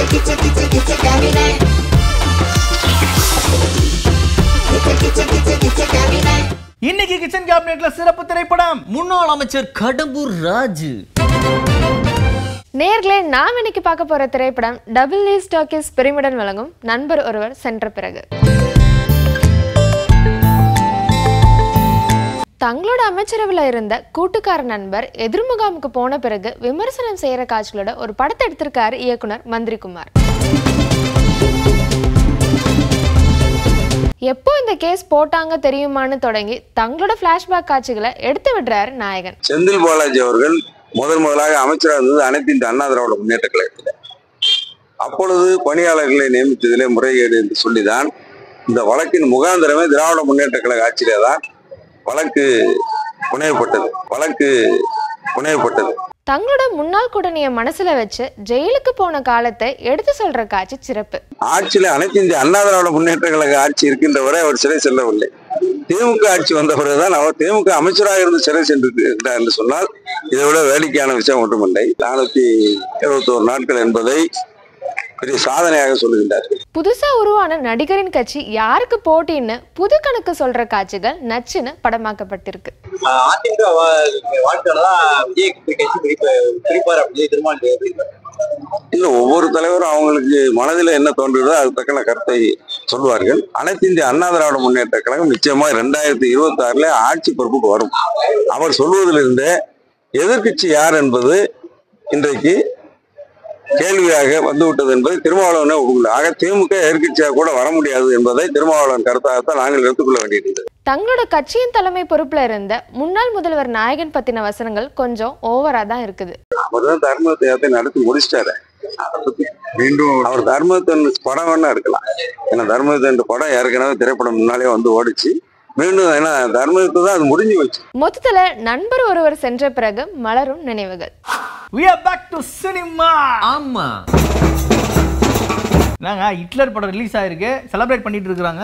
kitchen, kitchen, kitchen cabinet. Kitchen, kitchen, kitchen, kitchen cabinet. இன்னைக்கு kitchen கேபினெட்ல சிறப்பு திரைப்படம் முன்னாள் அமைச்சர் கடம்பூர் ராஜு நேர்களே நாம் இன்னைக்கு பார்க்க போற திரைப்படம் டபுள் ஈ ஸ்டாக்கிஸ் பெருமிடன் வழங்கும் நண்பர் ஒருவர் சென்ற பிறகு தங்களோட அமைச்சரவில் இருந்த கூட்டுக்கார நண்பர் எதிர்முகாமுக்கு போன பிறகு விமர்சனம் செய்யற காட்சிகளோட ஒரு படத்தை எடுத்திருக்காரு இயக்குனர் மந்திரிகுமார் எப்போ இந்த கேஸ் போட்டாங்க தெரியுமான்னு தொடங்கி தங்களோட ஃப்ளாஷ்பேக் காட்சிகளை எடுத்து விடுறாரு நாயகன் செந்தில் பாலாஜி அவர்கள் முதன் முதலாக அமைச்சராக இருந்தது அனைத்து இந்த அண்ணா திராவிட முன்னேற்ற கழகத்தில் அப்பொழுது பணியாளர்களை நியமித்ததிலே முறைகேடு என்று சொல்லிதான் இந்த வழக்கின் முகாந்திரமே திராவிட முன்னேற்ற கழக ஆட்சியிலே தான் வழக்கு புனையப்பட்டது வழக்கு புனையப்பட்டது தங்களோட முன்னாள் கூட்டணியை மனசுல வச்சு ஜெயிலுக்கு போன காலத்தை எடுத்து சொல்ற காட்சி சிறப்பு ஆட்சியில அனைத்து இந்திய அண்ணா திராவிட முன்னேற்ற கழக ஆட்சி இருக்கின்ற வரை அவர் சிறை செல்லவில்லை திமுக ஆட்சி வந்த பிறகுதான் அவர் திமுக அமைச்சராக இருந்து சிறை சென்றிருக்கிறார் என்று சொன்னால் இதை விட வேடிக்கையான விஷயம் ஒன்றுமில்லை நானூத்தி இருபத்தோரு நாட்கள் என்பதை பெரிய சாதனையாக சொல்லுகின்றார் புதுசா உருவான நடிகரின் கட்சி யாருக்கு போட்டின்னு புது கணக்கு சொல்ற காட்சிகள் நச்சுன்னு படமாக்கப்பட்டிருக்கு அதிமுக வாழ்க்கையிலதான் விஜய் கட்சி பிரிப்ப பிரிப்பார் அப்படின்னு திருமாவளி இல்ல ஒவ்வொரு தலைவரும் அவங்களுக்கு மனதில் என்ன தோன்றுகிறதோ அது தக்கன கருத்தை சொல்வார்கள் அனைத்து இந்திய அண்ணா திராவிட முன்னேற்ற கழகம் நிச்சயமா ரெண்டாயிரத்தி இருபத்தி ஆறுல ஆட்சி பொறுப்புக்கு வரும் அவர் சொல்வதிலிருந்தே எதிர்க்கட்சி யார் என்பது இன்றைக்கு கேள்வியாக வந்துவிட்டது என்பதை திருமாவளவனே ஒப்புக்கொள்ள ஆக திமுக எதிர்க்கட்சியாக கூட வர முடியாது என்பதை திருமாவளவன் கருத்தாகத்தான் நாங்கள் எடுத்துக்கொள்ள வேண்டியிருந்தது தங்களோட கட்சியின் தலைமை பொறுப்புல இருந்த முன்னாள் முதல்வர் நாயகன் பத்தின வசனங்கள் கொஞ்சம் ஓவரா தான் இருக்குது அவர் தான் தர்மத்தை நடத்தி முடிச்சிட்டாரு அதை பத்தி மீண்டும் அவர் தர்மத்தின் படம் வேணா எடுக்கலாம் ஏன்னா தர்மத்தின் படம் ஏற்கனவே திரைப்படம் முன்னாலே வந்து ஓடிச்சு மீண்டும் ஏன்னா தர்மத்தை தான் அது முடிஞ்சு வச்சு மொத்தத்துல நண்பர் ஒருவர் சென்ற பிறகு மலரும் நினைவுகள் we are back to cinema ஆமா நாங்க ஹிட்லர் படம் ரிலீஸ் ஆயிருக்கு செலிப்ரேட் பண்ணிட்டு இருக்காங்க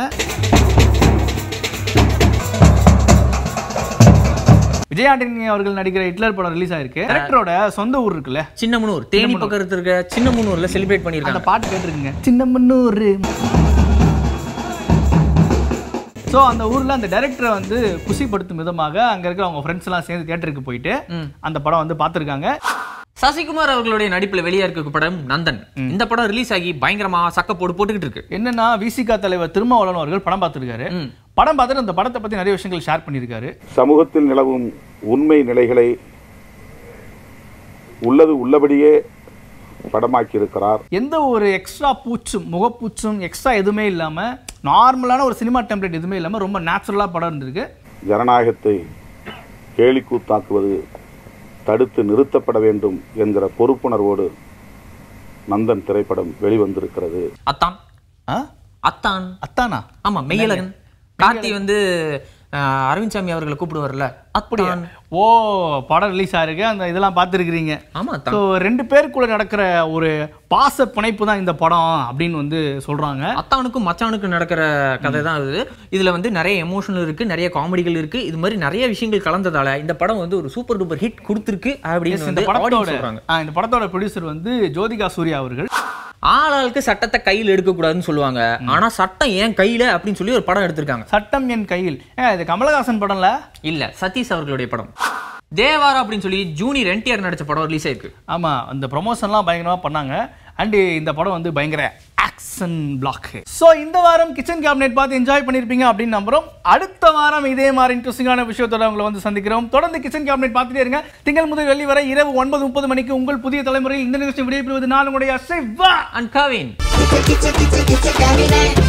விஜய் ஆண்டனி அவர்கள் நடிக்கிற ஹிட்லர் படம் ரிலீஸ் ஆயிருக்கு டேரக்டரோட சொந்த ஊர் இருக்குல்ல சின்னமனூர் தேனி பக்கம் இருக்க சின்னமனூர்ல செலிப்ரேட் அந்த பண்ணிருக்காங்க பாட்டு கேட்டிருக்குங்க சின்னமன்னூர் ஸோ அந்த ஊர்ல அந்த டைரக்டரை வந்து குஷிப்படுத்தும் விதமாக அங்க இருக்கிற அவங்க ஃப்ரெண்ட்ஸ் எல்லாம் சேர்ந்து தியேட்டருக்கு போயிட்டு அந்த படம் வந்து பார்த்துருக்காங்க சசிகுமார் அவர்களுடைய நடிப்புல வெளியா இருக்க படம் நந்தன் இந்த படம் ரிலீஸ் ஆகி பயங்கரமா சக்க போடு போட்டுக்கிட்டு இருக்கு என்னன்னா விசிகா தலைவர் திருமாவளவன் அவர்கள் படம் பார்த்துருக்காரு ம். படம் பார்த்துட்டு அந்த படத்தை பத்தி நிறைய விஷயங்கள் ஷேர் பண்ணியிருக்காரு சமூகத்தில் நிலவும் உண்மை நிலைகளை உள்ளது உள்ளபடியே படமாக்கியிருக்கிறார் எந்த ஒரு எக்ஸ்ட்ரா பூச்சும் முகப்பூச்சும் எக்ஸ்ட்ரா எதுவுமே இல்லாம நார்மலான ஒரு சினிமா டெம்ப்ளேட் எதுவுமே இல்லாம ரொம்ப நேச்சுரலா படம் இருந்திருக்கு ஜனநாயகத்தை கேலிக்கூத்தாக்குவது தடுத்து நிறுத்தப்பட வேண்டும் என்கிற பொறுப்புணர்வோடு நந்தன் திரைப்படம் வெளிவந்திருக்கிறது அத்தான் ஆ? அத்தான் அத்தானா ஆமா மெய்யழகன் கார்த்தி வந்து அஹ், அரவிந்த் சாமி அவர்களை கூப்பிடுவார்ல அப்படியா அத்தான் ஓ படம் ரிலீஸ் ஆயிருக்கு அந்த இதெல்லாம் பார்த்துருக்கிறீங்க ஆமா அத்தான் ஸோ ரெண்டு பேருக்குள்ள நடக்கிற ஒரு பாச பிணைப்பு தான் இந்த படம் அப்படின்னு வந்து சொல்றாங்க அத்தானுக்கும் மச்சானுக்கும் நடக்கிற கதை தான் இது இதுல வந்து நிறைய எமோஷனல் இருக்கு நிறைய காமெடிகள் இருக்கு இது மாதிரி நிறைய விஷயங்கள் கலந்ததால இந்த படம் வந்து ஒரு சூப்பர் டூப்பர் ஹிட் கொடுத்துருக்கு அப்படின்னு இந்த வந்து படத்தோட audience சொல்றாங்க ஆ, இந்த படத்தோட ப்ரொடியூசர் வந்து ஜோதிகா சூர்யா அவர்கள் ஆளாளுக்கு சட்டத்தை கையில் எடுக்க கூடாதுன்னு சொல்லுவாங்க ஆனா சட்டம் ஏன் கையில அப்படின்னு சொல்லி ஒரு படம் எடுத்திருக்காங்க சட்டம் என் கையில் ஏன் இது கமலஹாசன் படம்ல இல்ல சதீஷ் அவர்களுடைய படம் தேவாரா அப்படின்னு சொல்லி ஜூனியர் என்டிஆர் நடிச்ச படம் ரிலீஸ் ஆயிருக்கு ஆமா அந்த ப்ரொமோஷன்லாம் பயங்கரமா பண்ணாங்க அண்ட் இந்த படம் வந்து பயங்கர ஆக்ஷன் பிளாக் ஸோ இந்த வாரம் கிச்சன் கேபினெட் பார்த்து என்ஜாய் பண்ணியிருப்பீங்க அப்படின்னு நம்புறோம் அடுத்த வாரம் இதே மாதிரி இன்ட்ரெஸ்டிங்கான விஷயத்தோட உங்களை வந்து சந்திக்கிறோம் தொடர்ந்து கிச்சன் கேபினெட் பார்த்துட்டே இருங்க திங்கள் முதல் வெள்ளி வரை இரவு ஒன்பது முப்பது மணிக்கு உங்கள் புதிய தலைமுறையில் இந்த நிகழ்ச்சி விடைபெறுவது நான் உங்களுடைய Siva and Kavin Kitchen, kitchen, kitchen, kitchen cabinet.